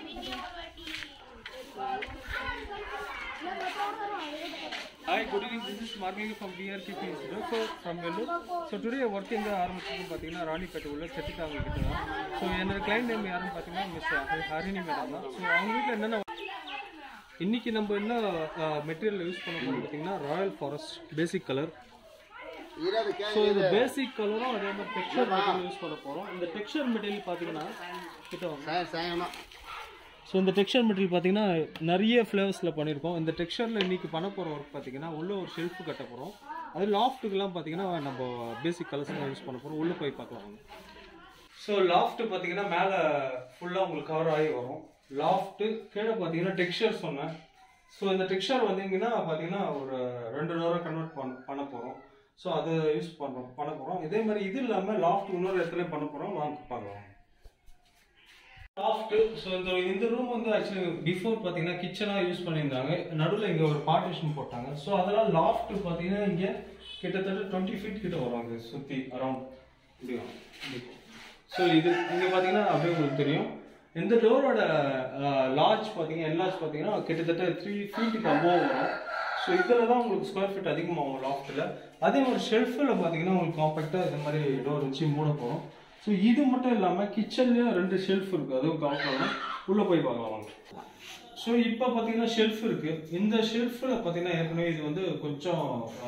Hi, good evening. This is Margini from DRKP Institute. So, from Vellore. So, today work எங்க ஆரம்பிச்சது பார்த்தீங்கன்னா ராணிப்பேட்டை உள்ள செட்டித்தாங்க கிட்ட தான் ஸோ என்னோட கிளைண்ட் நேம் யாருன்னு பார்த்தீங்கன்னா மிஸ் ஹரிணி மேடம் தான் ஸோ அவங்க வீட்டில் என்னென்ன இன்னைக்கு நம்ம என்ன மெட்டீரியல் யூஸ் பண்ண போகிறோம் பார்த்தீங்கன்னா royal forest basic colour so இந்த பேசிக் கலரும் அதே மாதிரி டெக்ஸ்சர் மெட்டீரியல் யூஸ் பண்ண போகிறோம் இந்த டெக்ஸ்சர் மெட்டீரியல் பார்த்தீங்கன்னா கிட்ட வாங்க ஸோ இந்த டெக்ஸ்சர் மெட்டீரியல் பார்த்தீங்கன்னா நிறைய ஃப்ளேவர்ஸில் பண்ணியிருக்கோம் இந்த டெக்ஸ்சரில் இன்றைக்கி பண்ண போகிற ஒர்க் பார்த்தீங்கன்னா உள்ள ஒரு ஷெல்ஃப் கட்ட போகிறோம் அது லாஃப்ட்டுக்கெல்லாம் பார்த்தீங்கன்னா நம்ம பேசிக் கலர்ஸ் தான் யூஸ் பண்ண போகிறோம் உள்ளே போய் பார்க்கலாம் வாங்க ஸோ லாஃப்ட் பார்த்தீங்கன்னா மேலே ஃபுல்லாக உங்களுக்கு கவர் ஆகி வரும் லாஃப்ட்டு கீழே பார்த்தீங்கன்னா டெக்ஸ்சர் சொன்னேன் ஸோ இந்த டெக்ஸ்சர் வந்தீங்கன்னா பார்த்தீங்கன்னா ஒரு ரெண்டு நேரம் கன்வெர்ட் பண்ண பண்ண போகிறோம் ஸோ அதை யூஸ் பண்ணுறோம் பண்ண போகிறோம் இதே மாதிரி இது இல்லாமல் லாஃப்ட் இன்னொரு இடத்துல பண்ண போகிறோம் வாங்க பார்க்கலாம் லாஃப்ட் ஸோ இந்த இந்த ரூம் வந்து ஆக்சுவலி பிஃபோர் பார்த்தீங்கன்னா கிச்சனாக யூஸ் பண்ணியிருந்தாங்க நடுவில் இங்கே ஒரு பார்ட்டிஷன் போட்டாங்க ஸோ அதெல்லாம் லாஃப்ட் பார்த்தீங்கன்னா இங்கே கிட்டத்தட்ட டுவெண்ட்டி ஃபீட் கிட்ட வரும் அது சுற்றி அரௌண்ட் முடியும் ஸோ இது இங்கே பார்த்தீங்கன்னா அப்படியே உங்களுக்கு தெரியும் இந்த டோரோட லார்ஜ் பார்த்தீங்கன்னா என்லார்ஜ் பார்த்தீங்கன்னா கிட்டத்தட்ட த்ரீ ஃபீட்டுக்கு அபோவ் வரும் ஸோ இதில் தான் உங்களுக்கு ஸ்கொயர் ஃபீட் அதிகமாகும் லாஃப்ட்டில் அதே மாதிரி ஷெல்ஃபில் பார்த்தீங்கன்னா உங்களுக்கு காம்பேக்டாக இந்த மாதிரி டோர் வச்சு மூட போகிறோம் ஸோ இது மட்டும் இல்லாமல் கிச்சன்லேயும் ரெண்டு ஷெல்ஃப் இருக்குது அதுவும் காமிக்கலாம் உள்ளே போய் பார்க்கலாம் வாங்க ஸோ இப்போ பார்த்தீங்கன்னா ஷெல்ஃப் இருக்குது இந்த ஷெல்ஃபில் பார்த்தீங்கன்னா ஏற்கனவே இது வந்து கொஞ்சம்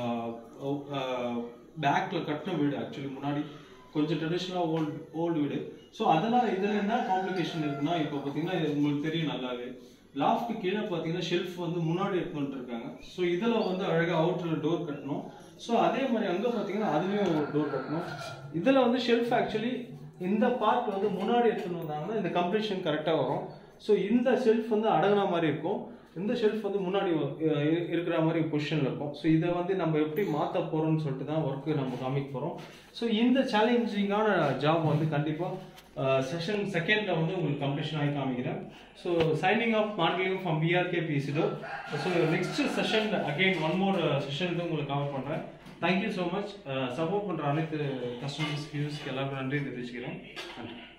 பேக்கில் கட்டின வீடு ஆக்சுவலி முன்னாடி கொஞ்சம் ட்ரெடிஷ்னலாக ஓல்டு ஓல்டு வீடு ஸோ அதெல்லாம் இதில் என்ன காம்ப்ளிகேஷன் இருக்குன்னா இப்போ பார்த்தீங்கன்னா இது உங்களுக்கு தெரியும் நல்லாவே லாஃப்ட் கீழே பார்த்தீங்கன்னா ஷெல்ஃப் வந்து முன்னாடி எடுத்துட்டு இருக்காங்க ஸோ இதில் வந்து அழகாக அவுட்டரில் டோர் கட்டணும் ஸோ அதே மாதிரி அங்கே பார்த்தீங்கன்னா அதுலேயும் ஒரு டோர் கட்டணும் இதில் வந்து ஷெல்ஃப் ஆக்சுவலி இந்த பார்ட் வந்து முன்னாடி எடுத்துன்னு வந்தாங்கன்னா இந்த கம்ப்ளீஷன் கரெக்டாக வரும் ஸோ இந்த ஷெல்ஃப் வந்து அடங்கின மாதிரி இருக்கும் இந்த ஷெல்ஃப் வந்து முன்னாடி வ- இ- இருக்கிற மாதிரி பொசிஷனில் இருக்கும் ஸோ இதை வந்து நம்ம எப்படி மாற்ற போகிறோம்னு சொல்லிட்டு தான் ஒர்க்கு நம்ம காமிக்க போகிறோம் ஸோ இந்த சேலஞ்சிங்கான ஜாப் வந்து கண்டிப்பாக செஷன் செகண்டில் வந்து உங்களுக்கு கம்ப்ளீஷன் ஆகி காமிக்கிறேன் so signing off marketing from BRK பிசிடோ so next session again one more session வந்து உங்களுக்கு கவர் பண்ணுறேன் தேங்க்யூ ஸோ மச் சப்போர்ட் பண்ணுற அனைத்து கஸ்டமர்ஸ் வியூஸ்க்கு எல்லாருக்கும் நன்றி தெரிவிச்சுக்கிறேன் நன்றி